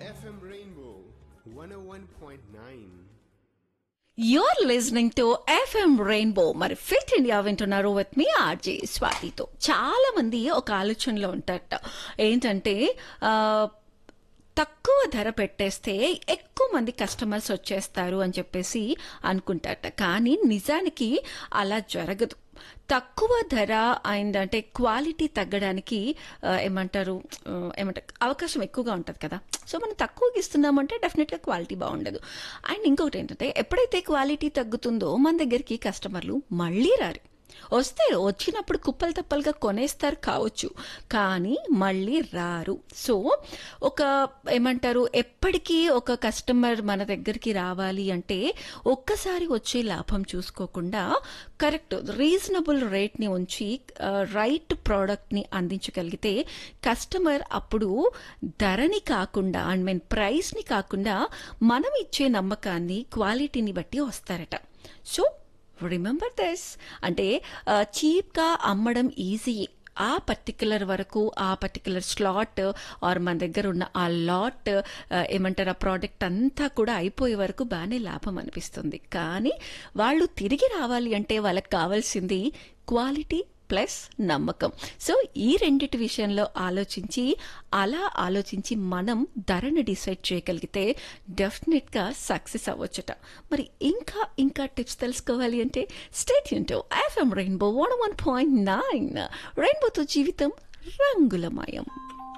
FM Rainbow 101.9. You're listening to FM Rainbow మరి fit India వింటున్నారు with మీ RJ స్వాతితో చాలా మంది ఒక ఆలోచనలో ఉంటారట ఏంటంటే ఆ, తక్కువ ధర పెట్టేస్తే ఎక్కువ మంది కస్టమర్స్ వచ్చేస్తారు అని చెప్పేసి అనుకుంటారట కానీ నిజానికి అలా జరగదు తక్కువ ధర అండ్ అంటే క్వాలిటీ తగ్గడానికి ఆ, ఏమంటారు ఆ, ఏమంటారు అవకాశం ఎక్కువగా ఉంటుంది కదా సో మనం తక్కువకి ఇస్తున్నామంటే డెఫినెట్గా క్వాలిటీ బాగుండదు అండ్ ఇంకొకటి ఏంటంటే ఎప్పుడైతే క్వాలిటీ తగ్గుతుందో మన దగ్గరికి కస్టమర్లు మళ్ళీ రారు వస్తే వచ్చినప్పుడు కుప్పలు తప్పలుగా కొనేస్తారు కావచ్చు కానీ మళ్ళీ రారు సో ఒక ఏమంటారు ఎప్పటికీ ఒక కస్టమర్ మన దగ్గరికి రావాలి అంటే ఒక్కసారి వచ్చే లాభం చూసుకోకుండా కరెక్ట్ రీజనబుల్ రేట్ని ఉంచి రైట్ ప్రోడక్ట్ని అందించగలిగితే కస్టమర్ అప్పుడు ధరని కాకుండా ఐ మీన్ ప్రైస్ని కాకుండా మనం ఇచ్చే నమ్మకాన్ని క్వాలిటీని బట్టి వస్తారట సో రిమెంబర్ దిస్ అంటే చీప్గా అమ్మడం ఈజీ ఆ పర్టికులర్ వరకు ఆ పర్టికులర్ స్లాట్ ఆర్ మన దగ్గర ఉన్న ఆ లాట్ ఏమంటారు ఆ ప్రోడక్ట్ అంతా కూడా అయిపోయే వరకు బాగానే లాభం అనిపిస్తుంది కానీ వాళ్ళు తిరిగి రావాలి అంటే వాళ్ళకి కావాల్సింది క్వాలిటీ ప్లస్ నమ్మకం సో ఈ రెండిటి విషయంలో ఆలోచించి అలా ఆలోచించి మనం ధరను డిసైడ్ చేయగలిగితే డెఫినెట్గా సక్సెస్ అవ్వచ్చుట మరి ఇంకా ఇంకా టిప్స్ తెలుసుకోవాలి అంటే stay tuned to FM Rainbow one one point nine రెయిన్బోతో జీవితం రంగులమయం